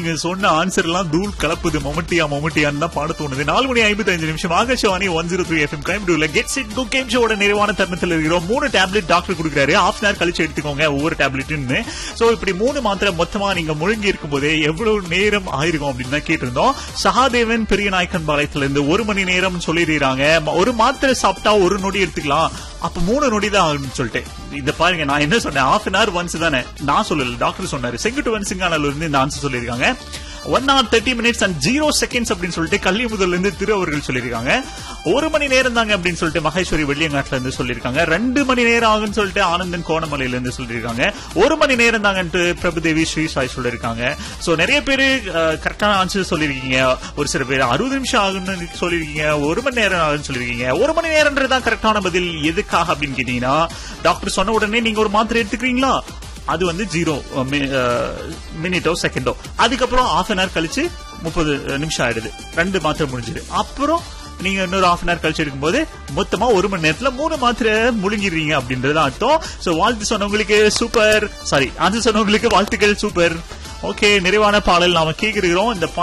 நீங்க சொன்ன ஆன்சர் எல்லாம் தூள் கலப்புது மொமட்டியா மொமட்டியான்னு தான் பாட தோணுது நாலு மணி ஐம்பத்தி அஞ்சு நிமிஷம் Akashvani one zero three FM time டூல கெட் சிட் கோ கேம் ஷோட நிறைவான தருணத்தில் இருக்கிறோம் மூணு டேப்லெட் டாக்டர் கொடுக்குறாரு ஹாஃப் அன் கழிச்சு எடுத்துக்கோங்க ஒவ்வொரு டேப்லெட்னு சோ இப்படி மூணு மாத்திரை மொத்தமா நீங்க முழுங்கி இருக்கும் போதே எவ்வளவு நேரம் ஆயிருக்கும் அப்படின்னு தான் கேட்டிருந்தோம் சகாதேவன் பெரிய நாயக்கன் பாளையத்துல இருந்து ஒரு மணி நேரம் சொல்லிடுறாங்க ஒரு மாத்திரை சாப்பிட்டா ஒரு நொடி எடுத்துக்கலாம் அப்ப மூணு நொடி தான் ஆகும்னு சொல்லிட்டு இத பாருங்க நான் என்ன சொன்னேன் ஹாஃப் அன் ஹவர் ஒன்ஸ் தானே நான் சொல்லல டாக்டர் சொன்னாரு செங்குட்டு வன்சிங்கானல இருந்து இந்த ஆன்சர் சொல்லியிருக்காங்க one hour thirty minutes and zero seconds அப்படின்னு சொல்லிட்டு கல்வி முதல்ல இருந்து திரு அவர்கள் சொல்லியிருக்காங்க ஒரு மணி நேரம் தாங்க அப்படின்னு சொல்லிட்டு மகேஸ்வரி வெள்ளியங்காட்டுல இருந்து சொல்லியிருக்காங்க ரெண்டு மணி நேரம் ஆகும்னு சொல்லிட்டு ஆனந்தன் கோணமலையில இருந்து சொல்லியிருக்காங்க ஒரு மணி நேரம் தாங்கன்ட்டு பிரபுதேவி ஸ்ரீ சாய் சொல்லியிருக்காங்க சோ நிறைய பேரு கரெக்டான ஆன்சர் சொல்லியிருக்கீங்க ஒரு சில பேர் அறுபது நிமிஷம் ஆகும்னு சொல்லியிருக்கீங்க ஒரு மணி நேரம் ஆகும்னு சொல்லியிருக்கீங்க ஒரு மணி நேரம்ன்றதுதான் கரெக்டான பதில் எதுக்காக அப்படின்னு கேட்டீங்கன்னா டாக்டர் சொன்ன உடனே நீங்க ஒரு மாத்திரை எடுத்துக்கிறீங்களா அது வந்து ஜீரோ மினிட்டோ செகண்டோ அதுக்கப்புறம் ஹாஃப் அன் ஹவர் கழிச்சு முப்பது நிமிஷம் ஆயிடுது ரெண்டு மாத்திரை முடிஞ்சுது அப்புறம் நீங்க இன்னொரு ஹாஃப் அன் ஹவர் கழிச்சு எடுக்கும்போது மொத்தமா ஒரு மணி நேரத்துல மூணு மாத்திரை முழுங்கிடுறீங்க அப்படின்றது அர்த்தம் சோ வாழ்த்து சொன்னவங்களுக்கு சூப்பர் சாரி ஆன்சர் சொன்னவங்களுக்கு வாழ்த்துக்கள் சூப்பர் ஓகே நிறைவான பாடல் நாம கேட்கிறோம் இந்த